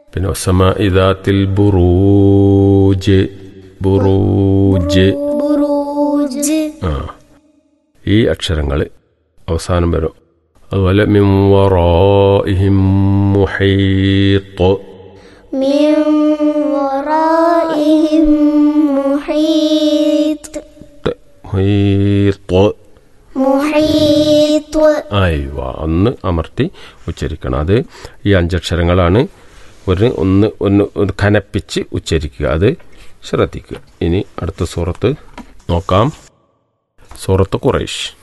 പിന്നെ ഒസമ ഇദാത്തിൽ ബുറൂജ് ബുറൂജ് ബുറൂജ് ആ ഈ അക്ഷരങ്ങൾ അവസാനം വരും അതുപോലെ മിംവറോഹിം മുഹീത്ത് من ورائهم محيط മുഹീത്ത് محيط ആയിവ ഒന്ന് അമർത്തി ഉച്ചരിക്കണം അത് ഈ അഞ്ചക്ഷരങ്ങളാണ് ഒരു ഒന്ന് ഒന്ന് ഒന്ന് കനപ്പിച്ച് ഉച്ചരിക്കുക അത് ശ്രദ്ധിക്കുക ഇനി അടുത്ത സൂറത്ത് നോക്കാം സൂറത്ത് ഖുറൈഷ്